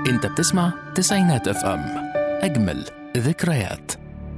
انت بتسمع تسعينات اف ام اجمل ذكريات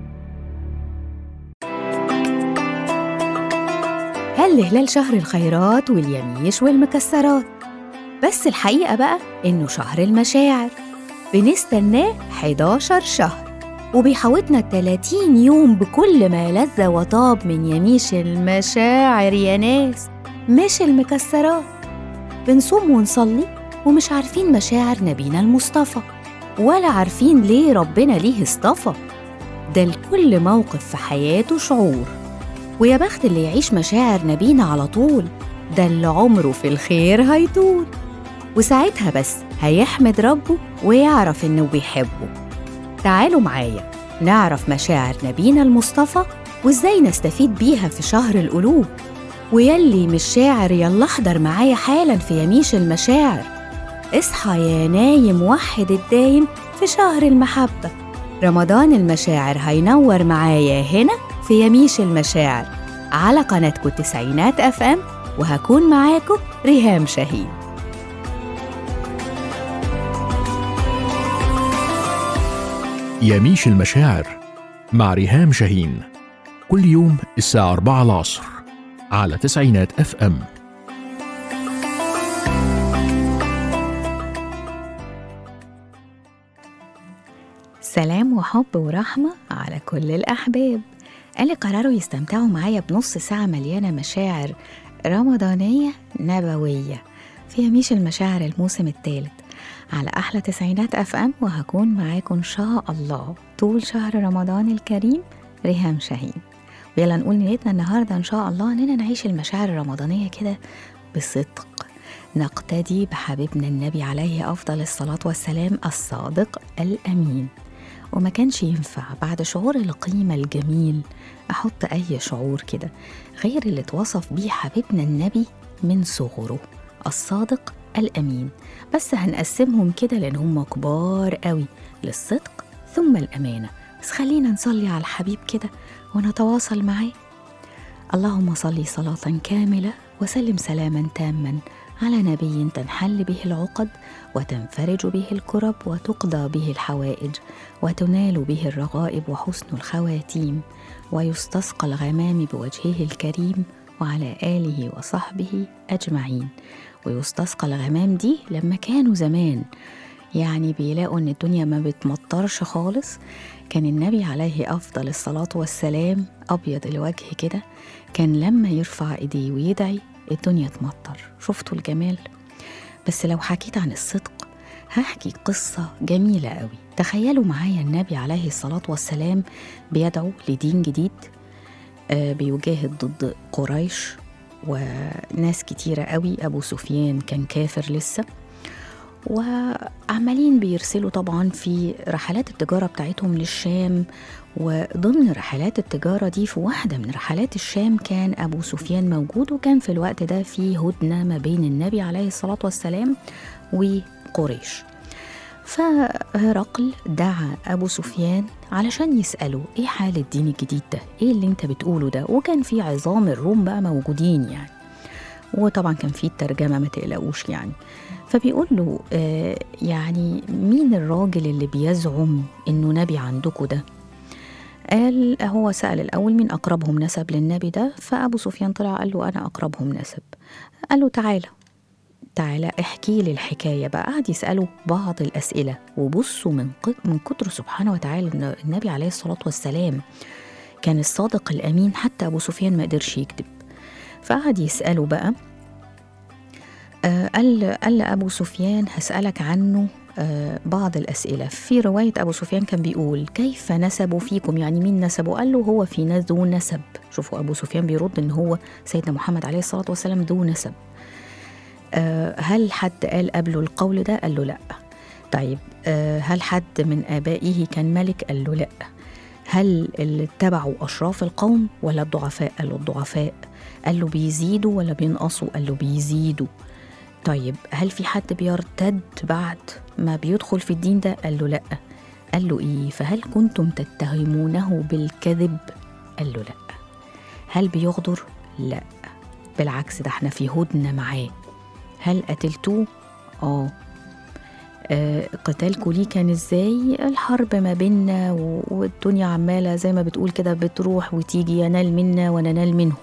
هل هلال شهر الخيرات واليميش والمكسرات بس الحقيقة بقى إنه شهر المشاعر بنستناه 11 شهر وبيحوطنا 30 يوم بكل ما لذ وطاب من يميش المشاعر يا ناس مش المكسرات بنصوم ونصلي ومش عارفين مشاعر نبينا المصطفى ولا عارفين ليه ربنا ليه اصطفى ده لكل موقف في حياته شعور ويا بخت اللي يعيش مشاعر نبينا على طول ده اللي عمره في الخير هيطول وساعتها بس هيحمد ربه ويعرف إنه بيحبه تعالوا معايا نعرف مشاعر نبينا المصطفى وإزاي نستفيد بيها في شهر القلوب ويلي مش شاعر يلا احضر معايا حالا في يميش المشاعر اصحى يا نايم وحد الدايم في شهر المحبة رمضان المشاعر هينور معايا هنا في يميش المشاعر على قناتكم التسعينات اف ام وهكون معاكم ريهام شاهين يميش المشاعر مع ريهام شاهين كل يوم الساعة 4 العصر على تسعينات اف ام سلام وحب ورحمة على كل الأحباب اللي قرروا يستمتعوا معايا بنص ساعة مليانة مشاعر رمضانية نبوية في يميش المشاعر الموسم الثالث على أحلى تسعينات أف أم وهكون معاكم إن شاء الله طول شهر رمضان الكريم ريهام شاهين ويلا نقول نيتنا النهاردة إن شاء الله إننا نعيش المشاعر الرمضانية كده بصدق نقتدي بحبيبنا النبي عليه أفضل الصلاة والسلام الصادق الأمين وما كانش ينفع بعد شعور القيمة الجميل أحط أي شعور كده غير اللي اتوصف بيه حبيبنا النبي من صغره الصادق الأمين بس هنقسمهم كده لأن هم كبار قوي للصدق ثم الأمانة بس خلينا نصلي على الحبيب كده ونتواصل معاه اللهم صل صلاة كاملة وسلم سلاما تاما على نبي تنحل به العقد وتنفرج به الكرب وتقضى به الحوائج وتنال به الرغائب وحسن الخواتيم ويستسقى الغمام بوجهه الكريم وعلى آله وصحبه أجمعين ويستسقى الغمام دي لما كانوا زمان يعني بيلاقوا ان الدنيا ما بتمطرش خالص كان النبي عليه افضل الصلاه والسلام ابيض الوجه كده كان لما يرفع ايديه ويدعي الدنيا تمطر شفتوا الجمال بس لو حكيت عن الصدق هحكي قصة جميلة قوي تخيلوا معايا النبي عليه الصلاة والسلام بيدعو لدين جديد آه، بيجاهد ضد قريش وناس كتيرة قوي أبو سفيان كان كافر لسه وعمالين بيرسلوا طبعا في رحلات التجارة بتاعتهم للشام وضمن رحلات التجارة دي في واحدة من رحلات الشام كان أبو سفيان موجود وكان في الوقت ده في هدنة ما بين النبي عليه الصلاة والسلام وقريش فهرقل دعا أبو سفيان علشان يسأله إيه حال الدين الجديد ده؟ إيه اللي أنت بتقوله ده؟ وكان في عظام الروم بقى موجودين يعني وطبعا كان في الترجمة ما تقلقوش يعني فبيقول له آه يعني مين الراجل اللي بيزعم إنه نبي عندكم ده؟ قال هو سأل الأول مين أقربهم نسب للنبي ده فأبو سفيان طلع قال له أنا أقربهم نسب قال له تعالى تعالى احكي لي الحكاية بقى قعد يسأله بعض الأسئلة وبصوا من, ق- من كتر سبحانه وتعالى إن النبي عليه الصلاة والسلام كان الصادق الأمين حتى أبو سفيان ما قدرش يكذب فقعد يسأله بقى آه قال قال لأبو سفيان هسألك عنه آه بعض الأسئلة في رواية أبو سفيان كان بيقول كيف نسبوا فيكم يعني مين نسبه قال له هو في ناس ذو نسب شوفوا أبو سفيان بيرد إن هو سيدنا محمد عليه الصلاة والسلام ذو نسب آه هل حد قال قبله القول ده قال له لأ طيب آه هل حد من آبائه كان ملك قال له لأ هل اللي اتبعوا أشراف القوم ولا الضعفاء قال له الضعفاء قال له بيزيدوا ولا بينقصوا قال له بيزيدوا طيب هل في حد بيرتد بعد ما بيدخل في الدين ده قال له لا قال له ايه فهل كنتم تتهمونه بالكذب قال له لا هل بيغدر لا بالعكس ده احنا في هدنه معاه هل قتلتوه اه آه، قتالكوا ليه كان ازاي الحرب ما بيننا و- والدنيا عمالة زي ما بتقول كده بتروح وتيجي ينال منا وننال منه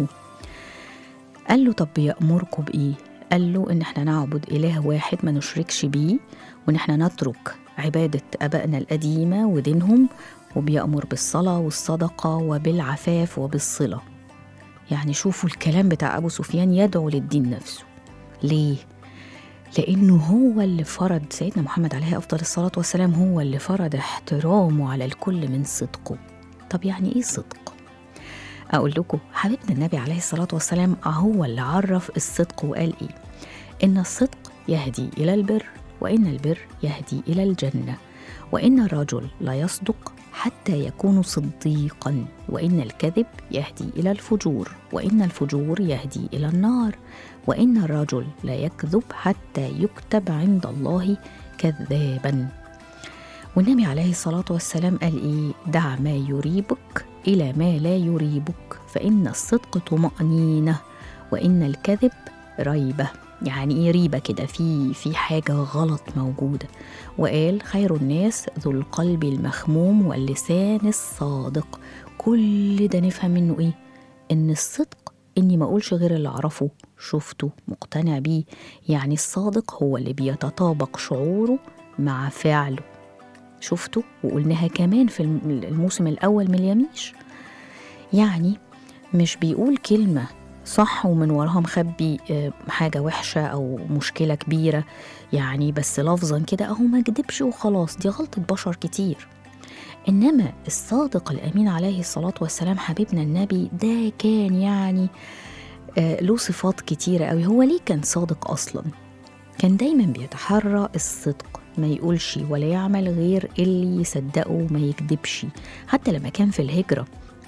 قال له طب يأمركم بإيه قال له إن احنا نعبد إله واحد ما نشركش بيه وإن احنا نترك عبادة آبائنا القديمة ودينهم وبيأمر بالصلاة والصدقة وبالعفاف وبالصلة يعني شوفوا الكلام بتاع أبو سفيان يدعو للدين نفسه ليه؟ لأنه هو اللي فرض سيدنا محمد عليه أفضل الصلاة والسلام هو اللي فرض احترامه على الكل من صدقه طب يعني إيه صدق؟ أقول لكم حبيبنا النبي عليه الصلاة والسلام هو اللي عرف الصدق وقال إيه إن الصدق يهدي إلى البر وإن البر يهدي إلى الجنة وإن الرجل لا يصدق حتى يكون صديقا وإن الكذب يهدي إلى الفجور وإن الفجور يهدي إلى النار وإن الرجل لا يكذب حتى يكتب عند الله كذابا والنبي عليه الصلاة والسلام قال إيه دع ما يريبك إلى ما لا يريبك فإن الصدق طمأنينة وإن الكذب ريبة يعني ايه ريبة كده في في حاجة غلط موجودة وقال خير الناس ذو القلب المخموم واللسان الصادق كل ده نفهم منه ايه ان الصدق اني ما اقولش غير اللي اعرفه شفته مقتنع بيه يعني الصادق هو اللي بيتطابق شعوره مع فعله شفته وقلناها كمان في الم- الموسم الاول من اليميش يعني مش بيقول كلمة صح ومن وراها مخبي آه، حاجة وحشة أو مشكلة كبيرة يعني بس لفظا كده أهو ما كدبش وخلاص دي غلطة بشر كتير إنما الصادق الأمين عليه الصلاة والسلام حبيبنا النبي ده كان يعني آه، له صفات كتيرة أوي هو ليه كان صادق أصلا كان دايما بيتحرى الصدق ما يقولش ولا يعمل غير اللي يصدقه وما يكذبش حتى لما كان في الهجرة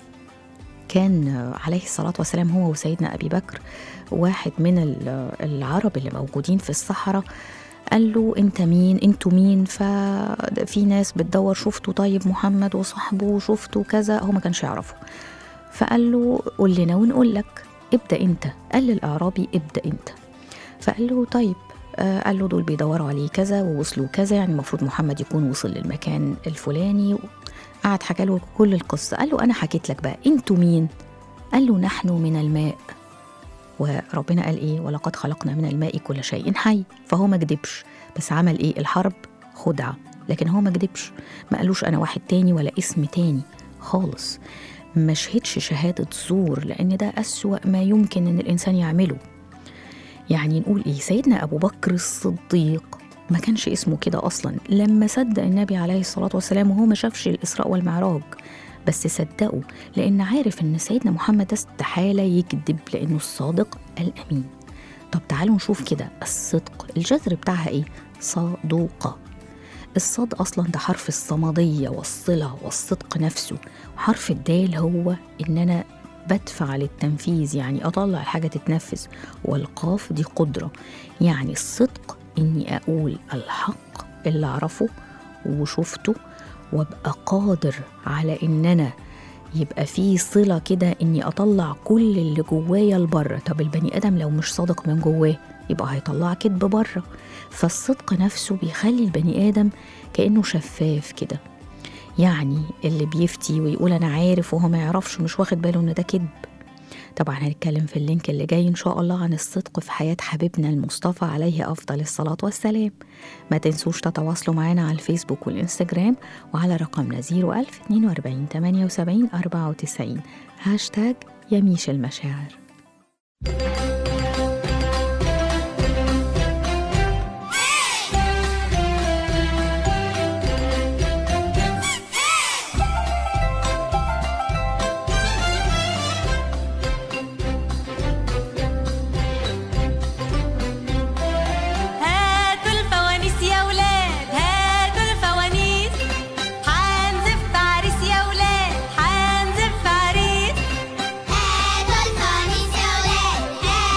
كان آه، عليه الصلاة والسلام هو وسيدنا أبي بكر واحد من ال- العرب اللي موجودين في الصحراء قال له انت مين انتوا مين ففي ناس بتدور شفتوا طيب محمد وصاحبه شفتوا كذا هو ما كانش يعرفه فقال له قول لنا ونقول لك ابدا انت قال للاعرابي ابدا انت فقال له طيب آه، قال له دول بيدوروا عليه كذا ووصلوا كذا يعني المفروض محمد يكون وصل للمكان الفلاني قعد حكى له كل القصه قال له انا حكيت لك بقى انتوا مين قال له نحن من الماء وربنا قال ايه ولقد خلقنا من الماء كل شيء حي فهو ما كدبش بس عمل ايه الحرب خدعه لكن هو ما كدبش ما قالوش انا واحد تاني ولا اسم تاني خالص ما شهدش شهاده زور لان ده اسوا ما يمكن ان الانسان يعمله يعني نقول ايه سيدنا ابو بكر الصديق ما كانش اسمه كده اصلا لما صدق النبي عليه الصلاه والسلام وهو ما شافش الاسراء والمعراج بس صدقه لان عارف ان سيدنا محمد ده استحاله يكذب لانه الصادق الامين طب تعالوا نشوف كده الصدق الجذر بتاعها ايه صدوقه الصاد اصلا ده حرف الصمديه والصله والصدق نفسه وحرف الدال هو ان انا بدفع للتنفيذ يعني اطلع الحاجه تتنفذ والقاف دي قدره يعني الصدق اني اقول الحق اللي اعرفه وشفته وابقى قادر على ان انا يبقى في صله كده اني اطلع كل اللي جوايا لبره طب البني ادم لو مش صادق من جواه يبقى هيطلع كذب بره فالصدق نفسه بيخلي البني ادم كانه شفاف كده يعني اللي بيفتي ويقول انا عارف وهو ما يعرفش مش واخد باله ان ده كذب طبعا هنتكلم في اللينك اللي جاي ان شاء الله عن الصدق في حياه حبيبنا المصطفى عليه افضل الصلاه والسلام ما تنسوش تتواصلوا معنا على الفيسبوك والانستجرام وعلى رقمنا 01000 42 78 94 هاشتاج يميش المشاعر هاتوا الفوانيس يا ولاد هاتوا الفوانيس حنزف عريس يا ولاد حنزف عريس هاتوا الفوانيس يا ولاد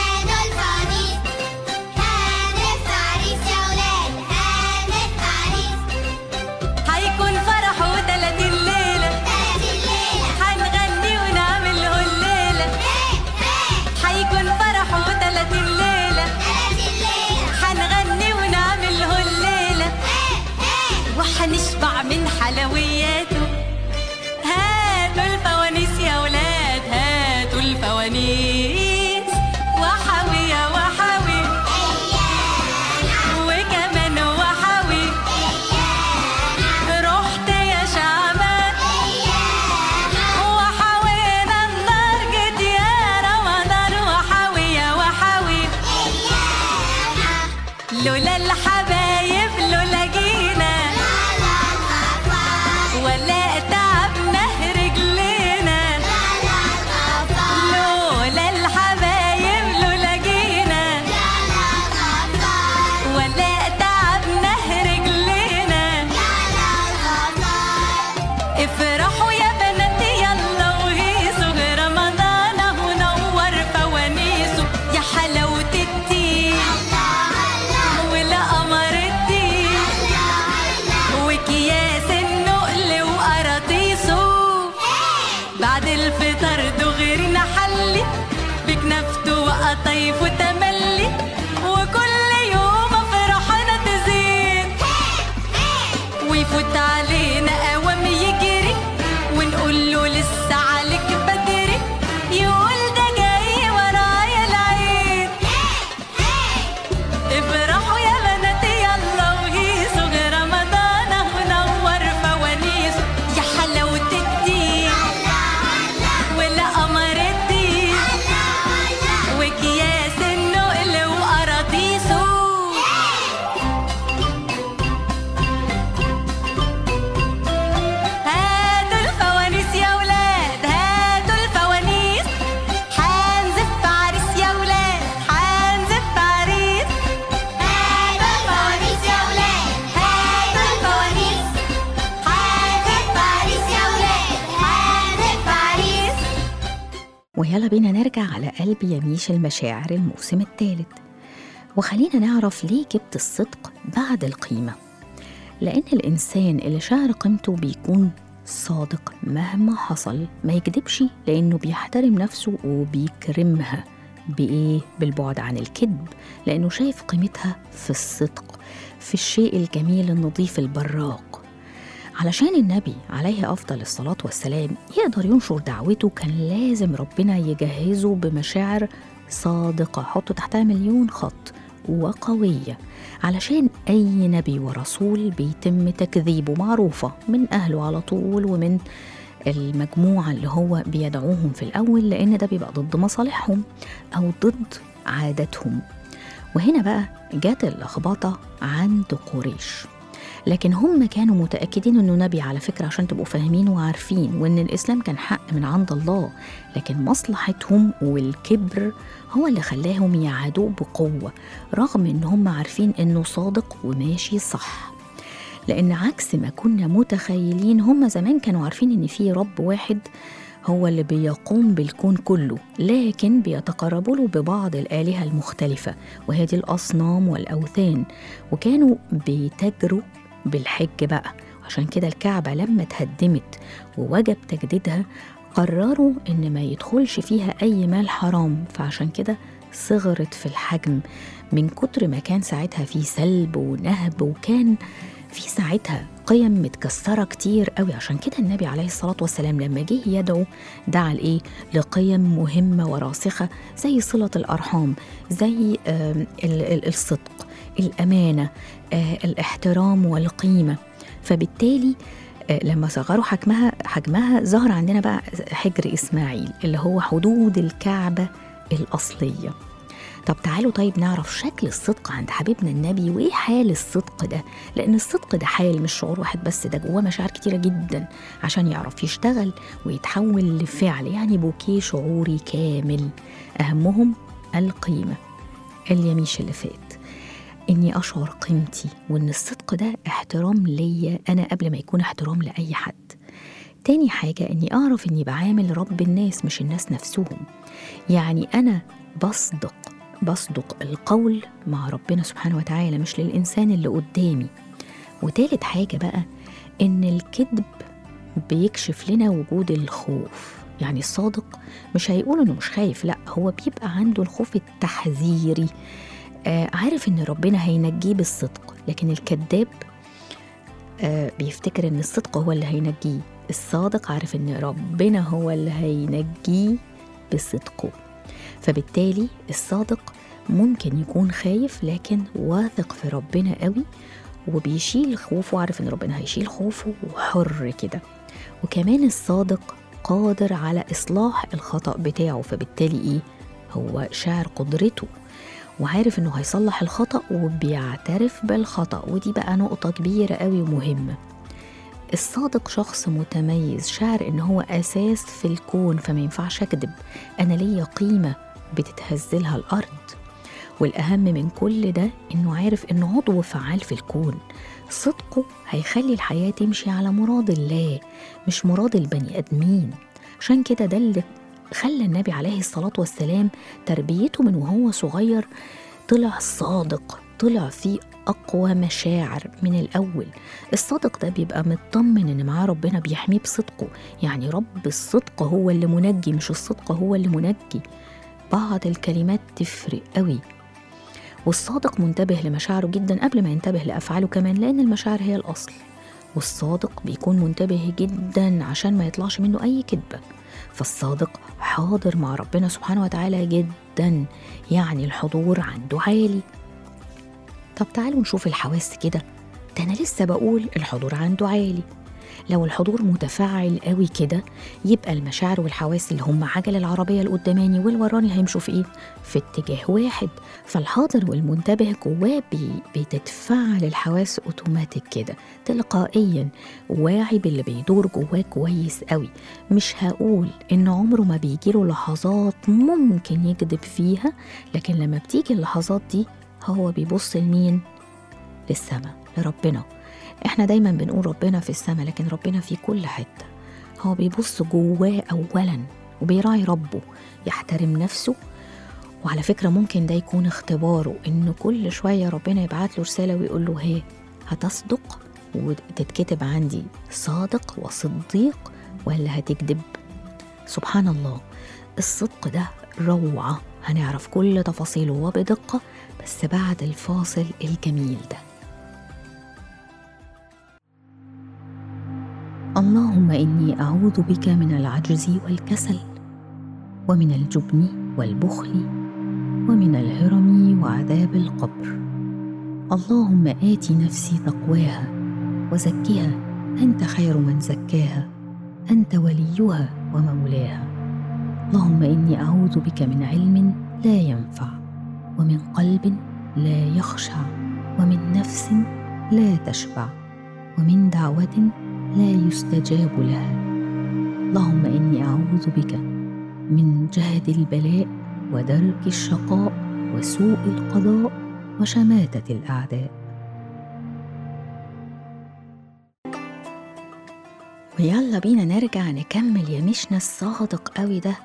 لولا الحبايب لولا جينا ولا تعبنا رجلينا لولا الحبايب لولا جينا ولا تعبنا رجلينا افرحوا يا بناتي يلا وهيصوا رمضان اهو نور فوانيسه يا حلاوة الدين والقمر الدين وكياس النقل وقراطيسه بعد الفطر دغري نحلي بكنافته وقطايف وتملي وكل يوم فرحنا تزيد ويفوت علينا قوام يجري ونقول له لسه عليك بدري يقول ده جاي ورايا العيد افرحوا يا بناتي يلا وهيصوا رمضان اهو نور فوانيسه يا حلاوة الدين والقمر الدين وكياس النقل وقراطيسه هاتوا الفوانيس يا ولاد هاتوا الفوانيس حنزف عريس يا ولاد حنزف عريس هاتوا الفوانيس يا ولاد هاتوا الفوانيس حنزف عريس يا ولاد حنزف عريس ويلا بينا نرجع على قلب يميش المشاعر الموسم الثالث وخلينا نعرف ليه جبت الصدق بعد القيمة لأن الإنسان اللي شعر قيمته بيكون صادق مهما حصل ما يكذبش لأنه بيحترم نفسه وبيكرمها بإيه؟ بالبعد عن الكذب لأنه شايف قيمتها في الصدق في الشيء الجميل النظيف البراق علشان النبي عليه أفضل الصلاة والسلام يقدر ينشر دعوته كان لازم ربنا يجهزه بمشاعر صادقة حطوا تحتها مليون خط وقوية علشان أي نبي ورسول بيتم تكذيبه معروفة من أهله على طول ومن المجموعة اللي هو بيدعوهم في الأول لأن ده بيبقى ضد مصالحهم أو ضد عاداتهم وهنا بقى جت اللخبطة عند قريش لكن هم كانوا متأكدين إنه نبي على فكرة عشان تبقوا فاهمين وعارفين وإن الإسلام كان حق من عند الله لكن مصلحتهم والكبر هو اللي خلاهم يعادوه بقوة رغم إن هم عارفين إنه صادق وماشي صح لأن عكس ما كنا متخيلين هم زمان كانوا عارفين إن في رب واحد هو اللي بيقوم بالكون كله لكن بيتقربوا له ببعض الآلهة المختلفة وهي دي الأصنام والأوثان وكانوا بيتاجروا بالحج بقى عشان كده الكعبة لما اتهدمت ووجب تجديدها قرروا إن ما يدخلش فيها أي مال حرام فعشان كده صغرت في الحجم من كتر ما كان ساعتها في سلب ونهب وكان في ساعتها قيم متكسرة كتير قوي عشان كده النبي عليه الصلاة والسلام لما جه يدعو دعا لإيه؟ لقيم مهمة وراسخة زي صلة الأرحام زي آم، ال- ال- الصدق الأمانة آه، الاحترام والقيمة فبالتالي آه، لما صغروا حجمها حجمها ظهر عندنا بقى حجر إسماعيل اللي هو حدود الكعبة الأصلية طب تعالوا طيب نعرف شكل الصدق عند حبيبنا النبي وايه حال الصدق ده لان الصدق ده حال مش شعور واحد بس ده جواه مشاعر كتيره جدا عشان يعرف يشتغل ويتحول لفعل يعني بوكيه شعوري كامل اهمهم القيمه اليميش اللي فات اني اشعر قيمتي وان الصدق ده احترام ليا انا قبل ما يكون احترام لاي حد تاني حاجة إني أعرف إني بعامل رب الناس مش الناس نفسهم يعني أنا بصدق بصدق القول مع ربنا سبحانه وتعالى مش للإنسان اللي قدامي وتالت حاجة بقى إن الكذب بيكشف لنا وجود الخوف يعني الصادق مش هيقول إنه مش خايف لأ هو بيبقى عنده الخوف التحذيري آه عارف إن ربنا هينجيه بالصدق لكن الكذاب آه بيفتكر إن الصدق هو اللي هينجيه الصادق عارف إن ربنا هو اللي هينجيه بصدقه فبالتالي الصادق ممكن يكون خايف لكن واثق في ربنا قوي وبيشيل خوفه عارف ان ربنا هيشيل خوفه وحر كده وكمان الصادق قادر على اصلاح الخطا بتاعه فبالتالي ايه هو شاعر قدرته وعارف انه هيصلح الخطأ وبيعترف بالخطأ ودي بقى نقطة كبيرة قوي ومهمة الصادق شخص متميز شعر ان هو اساس في الكون فما ينفعش اكذب انا ليا قيمة بتتهزلها الارض والاهم من كل ده انه عارف انه عضو فعال في الكون صدقه هيخلي الحياة تمشي على مراد الله مش مراد البني ادمين عشان كده ده اللي خلى النبي عليه الصلاة والسلام تربيته من وهو صغير طلع صادق طلع فيه أقوى مشاعر من الأول الصادق ده بيبقى مطمن إن معاه ربنا بيحميه بصدقه يعني رب الصدق هو اللي منجي مش الصدق هو اللي منجي بعض الكلمات تفرق قوي والصادق منتبه لمشاعره جدا قبل ما ينتبه لأفعاله كمان لأن المشاعر هي الأصل والصادق بيكون منتبه جدا عشان ما يطلعش منه أي كذبة فالصادق حاضر مع ربنا سبحانه وتعالى جدا يعني الحضور عنده عالي طب تعالوا نشوف الحواس كده ده أنا لسه بقول الحضور عنده عالي لو الحضور متفاعل قوي كده يبقى المشاعر والحواس اللي هم عجل العربية القداماني والوراني هيمشوا في ايه؟ في اتجاه واحد فالحاضر والمنتبه جواه بي بتتفاعل الحواس اوتوماتيك كده تلقائيا واعي باللي بيدور جواه كويس قوي مش هقول ان عمره ما بيجيله لحظات ممكن يكذب فيها لكن لما بتيجي اللحظات دي هو بيبص لمين؟ للسماء لربنا احنا دايما بنقول ربنا في السماء لكن ربنا في كل حتة هو بيبص جواه أولا وبيراعي ربه يحترم نفسه وعلى فكرة ممكن ده يكون اختباره إن كل شوية ربنا يبعت له رسالة ويقول له هي هتصدق وتتكتب عندي صادق وصديق ولا هتكذب سبحان الله الصدق ده روعة هنعرف كل تفاصيله وبدقة بس بعد الفاصل الجميل ده اللهم اني اعوذ بك من العجز والكسل ومن الجبن والبخل ومن الهرم وعذاب القبر اللهم ات نفسي تقواها وزكها انت خير من زكاها انت وليها ومولاها اللهم اني اعوذ بك من علم لا ينفع ومن قلب لا يخشع ومن نفس لا تشبع ومن دعوه لا يستجاب لها اللهم اني اعوذ بك من جهد البلاء ودرك الشقاء وسوء القضاء وشماته الاعداء ويلا بينا نرجع نكمل يا مشنا الصادق قوي ده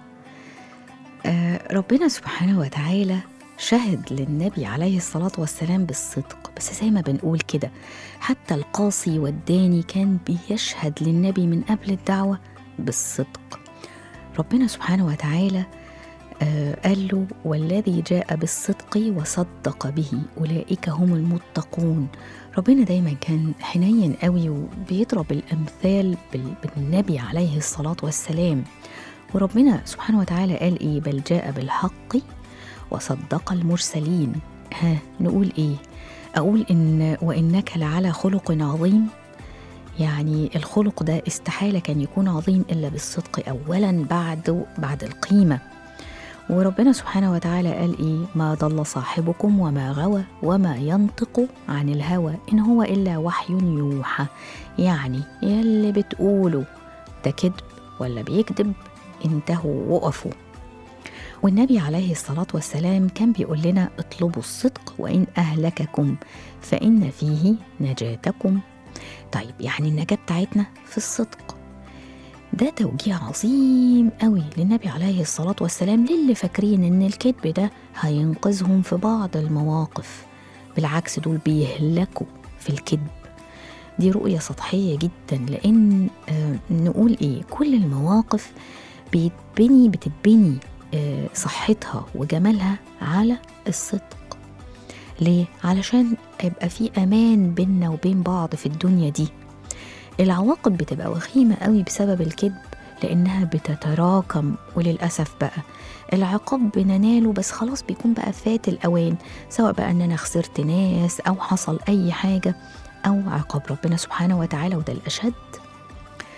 آه ربنا سبحانه وتعالى شهد للنبي عليه الصلاة والسلام بالصدق بس زي ما بنقول كده حتى القاصي والداني كان بيشهد للنبي من قبل الدعوة بالصدق ربنا سبحانه وتعالى آه قال له والذي جاء بالصدق وصدق به أولئك هم المتقون ربنا دايما كان حنين قوي وبيضرب الأمثال بال- بالنبي عليه الصلاة والسلام وربنا سبحانه وتعالى قال إيه بل جاء بالحق وصدق المرسلين ها نقول إيه أقول إن وإنك لعلى خلق عظيم يعني الخلق ده استحالة كان يكون عظيم إلا بالصدق أولا بعد بعد القيمة وربنا سبحانه وتعالى قال إيه ما ضل صاحبكم وما غوى وما ينطق عن الهوى إن هو إلا وحي يوحى يعني يلي بتقوله ده كذب ولا بيكذب انتهوا وقفوا والنبي عليه الصلاة والسلام كان بيقول لنا اطلبوا الصدق وإن أهلككم فإن فيه نجاتكم طيب يعني النجاة بتاعتنا في الصدق ده توجيه عظيم قوي للنبي عليه الصلاة والسلام للي فاكرين إن الكذب ده هينقذهم في بعض المواقف بالعكس دول بيهلكوا في الكذب دي رؤية سطحية جدا لأن آه نقول إيه كل المواقف بيتبني بتتبني آه صحتها وجمالها على الصدق ليه؟ علشان يبقى في أمان بيننا وبين بعض في الدنيا دي العواقب بتبقى وخيمة قوي بسبب الكذب لأنها بتتراكم وللأسف بقى العقاب بنناله بس خلاص بيكون بقى فات الأوان سواء بقى أن أنا خسرت ناس أو حصل أي حاجة أو عقاب ربنا سبحانه وتعالى وده الأشد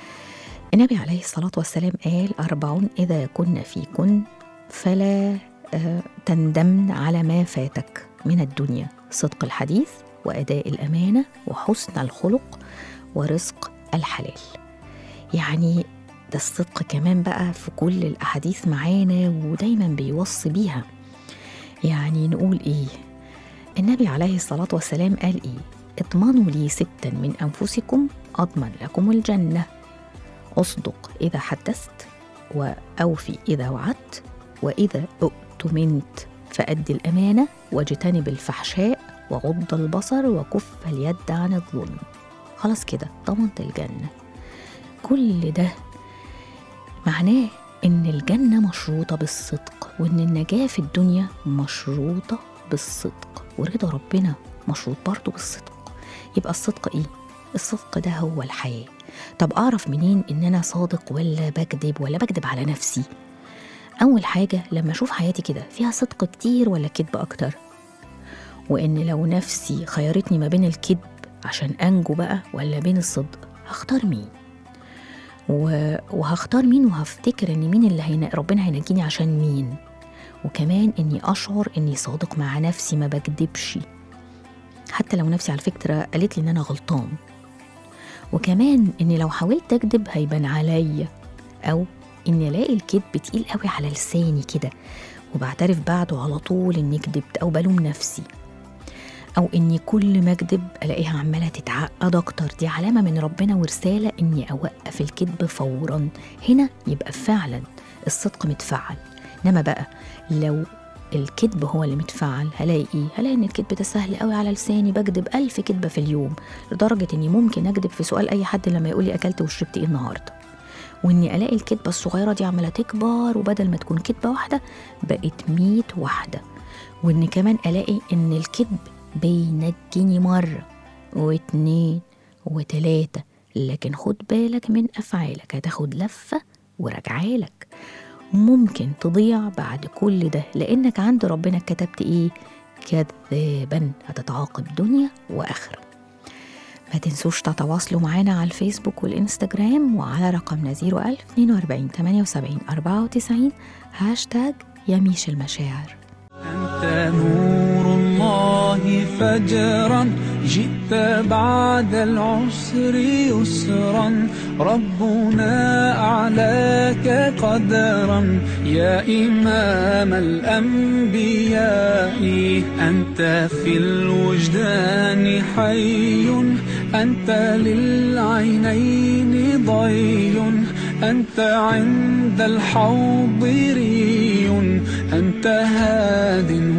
النبي عليه الصلاة والسلام قال أربع إذا كن فيكن فلا آه، تندمن على ما فاتك من الدنيا صدق الحديث وأداء الأمانة وحسن الخلق ورزق الحلال يعني ده الصدق كمان بقى في كل الأحاديث معانا ودايما بيوصي بيها يعني نقول إيه النبي عليه الصلاة والسلام قال إيه اضمنوا لي ستا من أنفسكم أضمن لكم الجنة أصدق إذا حدثت وأوفي إذا وعدت وإذا اؤتمنت فأد الأمانة واجتنب الفحشاء وغض البصر وكف اليد عن الظلم خلاص كده ضمنت الجنة كل ده معناه إن الجنة مشروطة بالصدق وإن النجاة في الدنيا مشروطة بالصدق ورضا ربنا مشروط برضه بالصدق يبقى الصدق إيه؟ الصدق ده هو الحياة طب أعرف منين إن أنا صادق ولا بكذب ولا بكذب على نفسي أول حاجة لما أشوف حياتي كده فيها صدق كتير ولا كذب أكتر وإن لو نفسي خيرتني ما بين الكذب عشان أنجو بقى ولا بين الصدق هختار مين و... وهختار مين وهفتكر ان مين اللي هين... ربنا هينجيني عشان مين وكمان اني اشعر اني صادق مع نفسي ما بكدبش حتى لو نفسي على فكره قالت لي ان انا غلطان وكمان اني لو حاولت اكذب هيبان عليا او اني الاقي الكذب تقيل قوي على لساني كده وبعترف بعده على طول اني كدبت او بلوم نفسي او اني كل ما اكذب الاقيها عماله تتعقد اكتر دي علامه من ربنا ورساله اني اوقف الكذب فورا هنا يبقى فعلا الصدق متفعل انما بقى لو الكذب هو اللي متفعل هلاقي ايه هلاقي ان الكذب ده سهل قوي على لساني بكذب ألف كذبه في اليوم لدرجه اني ممكن اكذب في سؤال اي حد لما يقول لي اكلت وشربت ايه النهارده واني الاقي الكذبه الصغيره دي عماله تكبر وبدل ما تكون كذبه واحده بقت 100 واحده وان كمان الاقي ان الكذب بينجيني مرة واتنين وتلاتة لكن خد بالك من أفعالك هتاخد لفة وراجعالك ممكن تضيع بعد كل ده لأنك عند ربنا كتبت إيه كذابا هتتعاقب دنيا وآخرة ما تنسوش تتواصلوا معانا على الفيسبوك والإنستجرام وعلى رقمنا 01000 42 78 94 هاشتاج يميش المشاعر أنت نور الله فجرا جئت بعد العسر يسرا ربنا أعلاك قدرا يا إمام الأنبياء أنت في الوجدان حي أنت للعينين ضي أنت عند الحوض ري أنت هاد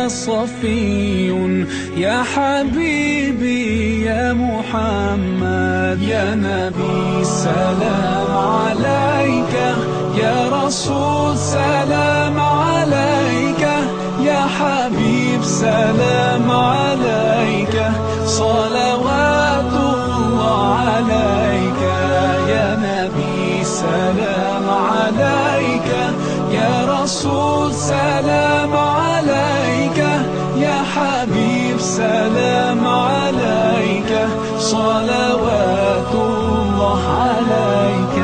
وصفي يا حبيبي يا محمد يا نبي سلام عليك يا رسول سلام عليك يا حبيب سلام عليك صلوات الله عليك يا نبي سلام عليك يا رسول سلام عليك يا حبيب سلام عليك صلوات الله عليك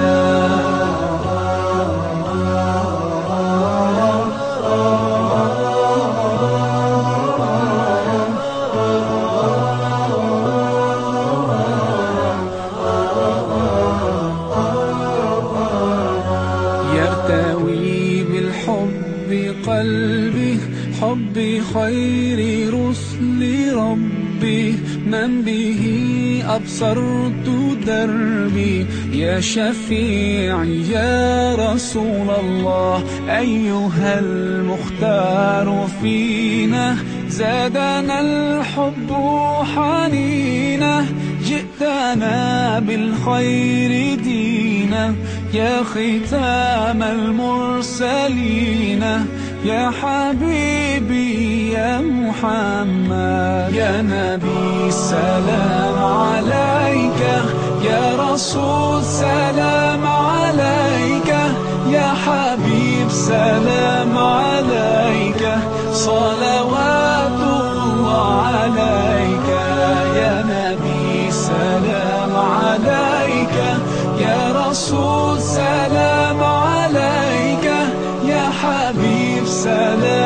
يرتوي بالحب قلبي حب خير رسل ربي من به أبصرت دربي يا شفيعي يا رسول الله أيها المختار فينا زادنا الحب حنينا جئتنا بالخير دينا يا ختام المرسلين يا حبيبي يا محمد يا نبي سلام عليك يا رسول سلام عليك يا حبيب سلام عليك صلوات الله عليك يا نبي سلام عليك يا رسول سلام عليك يا حبيب سلام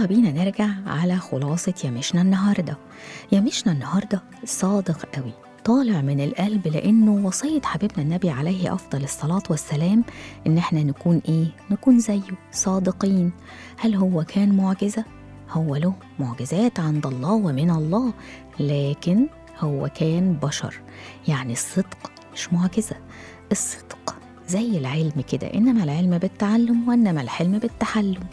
يلا بينا نرجع على خلاصة يمشنا النهاردة يمشنا النهاردة صادق قوي طالع من القلب لأنه وصية حبيبنا النبي عليه أفضل الصلاة والسلام إن احنا نكون إيه؟ نكون زيه صادقين هل هو كان معجزة؟ هو له معجزات عند الله ومن الله لكن هو كان بشر يعني الصدق مش معجزة الصدق زي العلم كده إنما العلم بالتعلم وإنما الحلم بالتحلم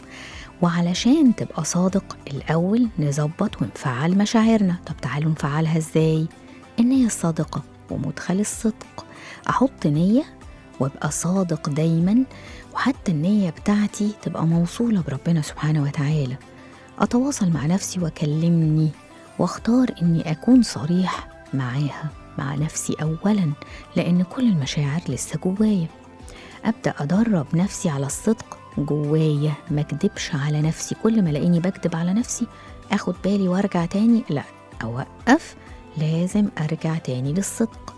وعلشان تبقى صادق الأول نظبط ونفعل مشاعرنا طب تعالوا نفعلها إزاي؟ النية الصادقة ومدخل الصدق أحط نية وابقى صادق دايما وحتى النية بتاعتي تبقى موصولة بربنا سبحانه وتعالى أتواصل مع نفسي وأكلمني واختار إني أكون صريح معاها مع نفسي أولا لأن كل المشاعر لسه جوايا أبدأ أدرب نفسي على الصدق جوايا ما أكدبش على نفسي كل ما الاقيني بكدب على نفسي أخد بالي وأرجع تاني لا أوقف لازم أرجع تاني للصدق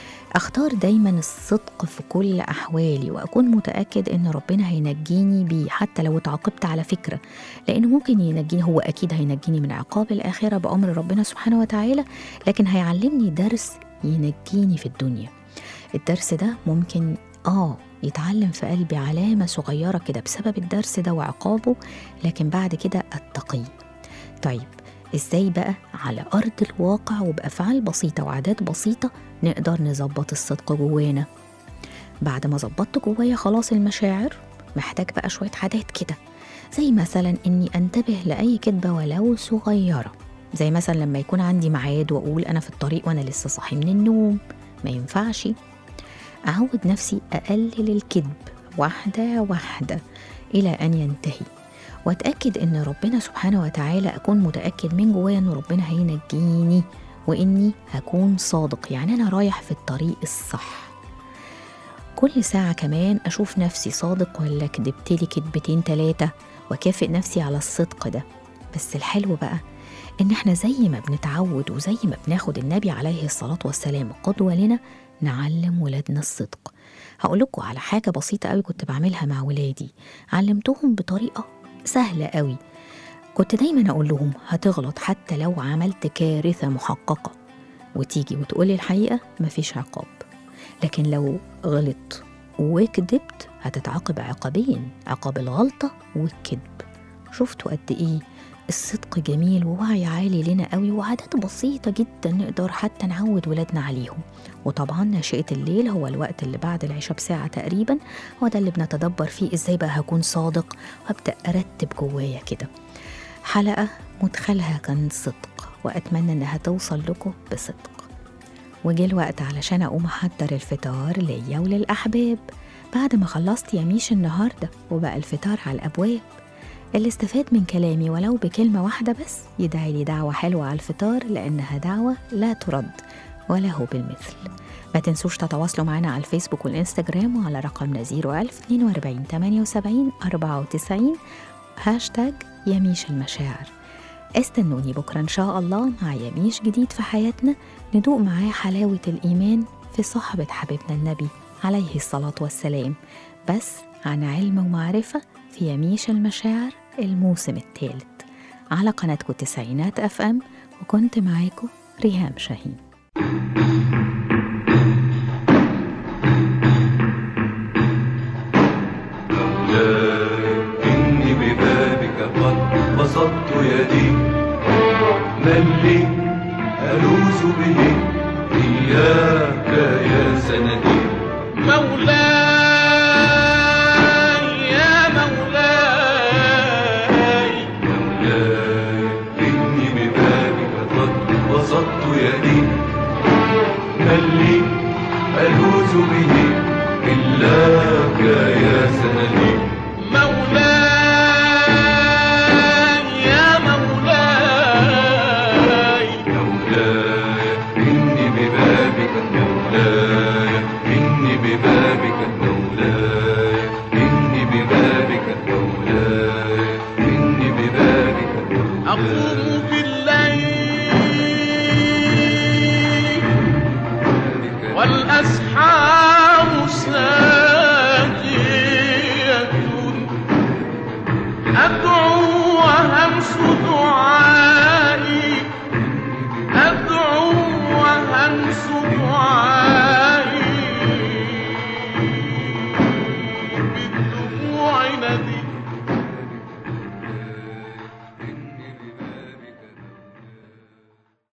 أختار دايما الصدق في كل أحوالي وأكون متأكد إن ربنا هينجيني بيه حتى لو اتعاقبت على فكرة لأنه ممكن ينجيني هو أكيد هينجيني من عقاب الآخرة بأمر ربنا سبحانه وتعالى لكن هيعلمني درس ينجيني في الدنيا الدرس ده ممكن آه يتعلم في قلبي علامة صغيرة كده بسبب الدرس ده وعقابه لكن بعد كده أتقي طيب ازاي بقى على أرض الواقع وبأفعال بسيطة وعادات بسيطة نقدر نظبط الصدق جوانا بعد ما ظبطت جوايا خلاص المشاعر محتاج بقى شوية عادات كده زي مثلا إني أنتبه لأي كدبة ولو صغيرة زي مثلا لما يكون عندي ميعاد وأقول أنا في الطريق وأنا لسه صاحي من النوم ما ينفعش أعود نفسي أقلل الكذب واحدة واحدة إلى أن ينتهي وأتأكد إن ربنا سبحانه وتعالى أكون متأكد من جوايا إن ربنا هينجيني وإني هكون صادق يعني أنا رايح في الطريق الصح كل ساعة كمان أشوف نفسي صادق ولا كدبتلي كدبتين تلاتة وأكافئ نفسي على الصدق ده بس الحلو بقى إن إحنا زي ما بنتعود وزي ما بناخد النبي عليه الصلاة والسلام قدوة لنا نعلم ولادنا الصدق هقول لكم على حاجة بسيطة قوي كنت بعملها مع ولادي علمتهم بطريقة سهلة قوي كنت دايما أقول لهم هتغلط حتى لو عملت كارثة محققة وتيجي وتقولي الحقيقة مفيش عقاب لكن لو غلط وكذبت هتتعاقب عقابين عقاب الغلطة والكذب شفتوا قد إيه الصدق جميل ووعي عالي لنا قوي وعادات بسيطة جدا نقدر حتى نعود ولادنا عليهم وطبعا ناشئة الليل هو الوقت اللي بعد العشاء بساعة تقريبا هو ده اللي بنتدبر فيه ازاي بقى هكون صادق وابدأ أرتب جوايا كده حلقة مدخلها كان صدق وأتمنى إنها توصل لكم بصدق وجه الوقت علشان أقوم أحضر الفطار ليا وللأحباب بعد ما خلصت يميش النهاردة وبقى الفطار على الأبواب اللي استفاد من كلامي ولو بكلمة واحدة بس يدعي لي دعوة حلوة على الفطار لأنها دعوة لا ترد ولا هو بالمثل ما تنسوش تتواصلوا معنا على الفيسبوك والإنستجرام وعلى رقمنا 01000 42 78 94 هاشتاج يميش المشاعر استنوني بكرة إن شاء الله مع يميش جديد في حياتنا ندوق معاه حلاوة الإيمان في صحبة حبيبنا النبي عليه الصلاة والسلام بس عن علم ومعرفة في يميش المشاعر الموسم الثالث على قناتكم تسعينات أف أم وكنت معاكم ريهام شاهين إني ببابك قد بسطت يدي من لي ألوذ به إياك يا سندي مولاي يا مولاي مولاي إني ببابك قد بسطت يدي من لي ألوذ به إلاك يا سندي مولاي يا مولاي مولاي إني ببابك مولاي إني ببابك